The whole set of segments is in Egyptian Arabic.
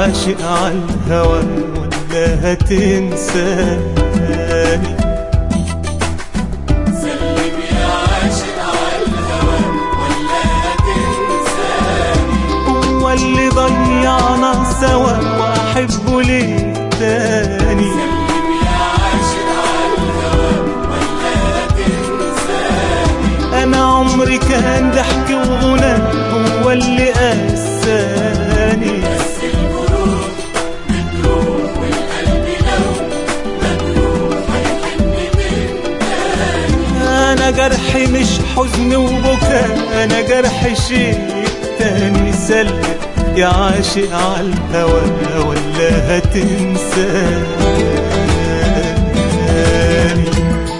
عاشق عالهوى ولا هتنساني سلم يا عاشق عالهوى ولا هتنساني هو اللي ضيعنا سوا واحبه ليه تاني سلم يا عاشق عالهوى ولا هتنساني انا عمري كان ضحك وغنى هو اللي قساني بس الجروح بتروح والقلب لو مجروح هيحن من تاني انا جرحي مش حزن وبكاء انا جرحي شيء تاني سلم يا عاشق عالهوى ولا هتنساني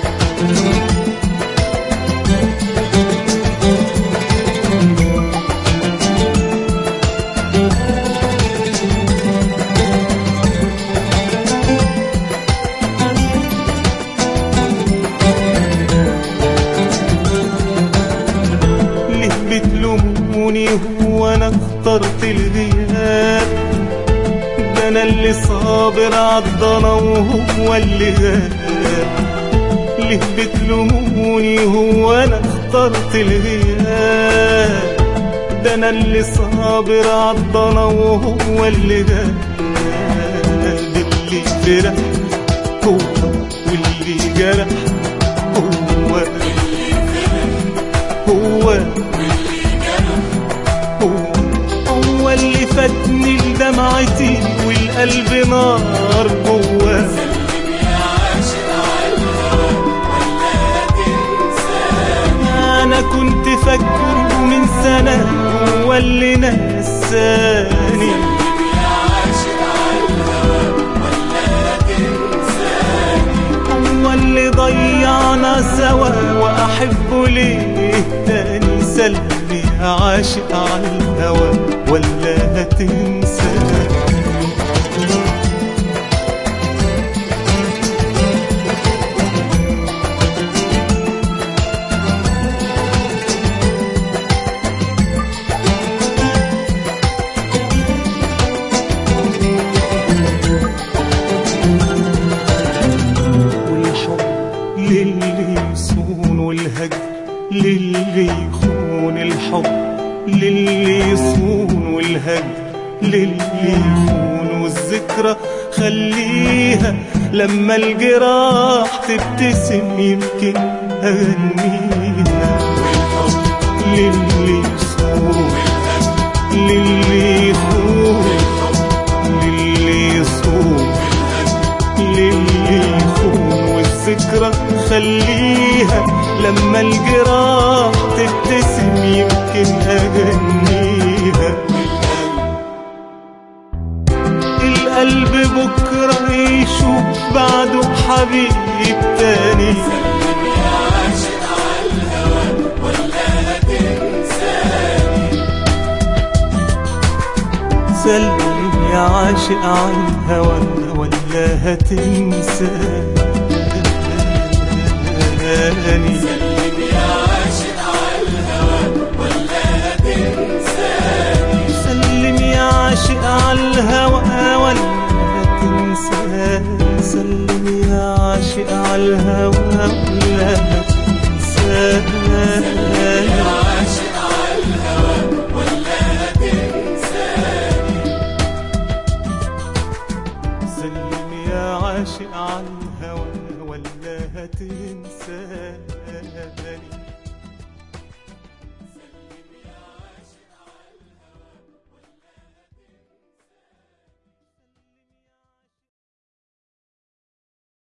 ليه بتلوموني هو انا اخترت الغياب ده انا اللي صابر عالضنا وهو اللي غاب ليه بتلوموني هو انا اخترت الغياب ده انا اللي صابر عالضنا وهو اللي غاب اللي فرح هو واللي جرح هو هو هو هو اللي فاتني لدمعتي والقلب نار جواه سلم يا عاشق عالهوى ولا هتنساني انا كنت فاكره من سنة هو اللي نساني يا عاشق عالهوى ولا هتنساني هو اللي ضيعنا سوا واحبه ليه تاني سلمي يا عاشق عالهوى ولا هتنساني والحب للي يصون والهجر للي يخون الحب للي يصون والهجر للي يخون والذكرى خليها لما الجراح تبتسم يمكن أغنيها للي يصون للي يخون للي يصون للي يخون والذكرى خليها لما الجراح تبتسم يمكن أغنيها القلب بكرة يشوف بعده حبيب تاني سلم يا عاشق عالهوى ولا هتنساني سلم يا عاشق عالهوى ولا هتنساني سلم يا عاشق عالهوى ولا هتنساني سلم يا عاشق عالهوى ولا هتنساني سلم يا عاشق عالهوى ولا هتنساني يا عاشق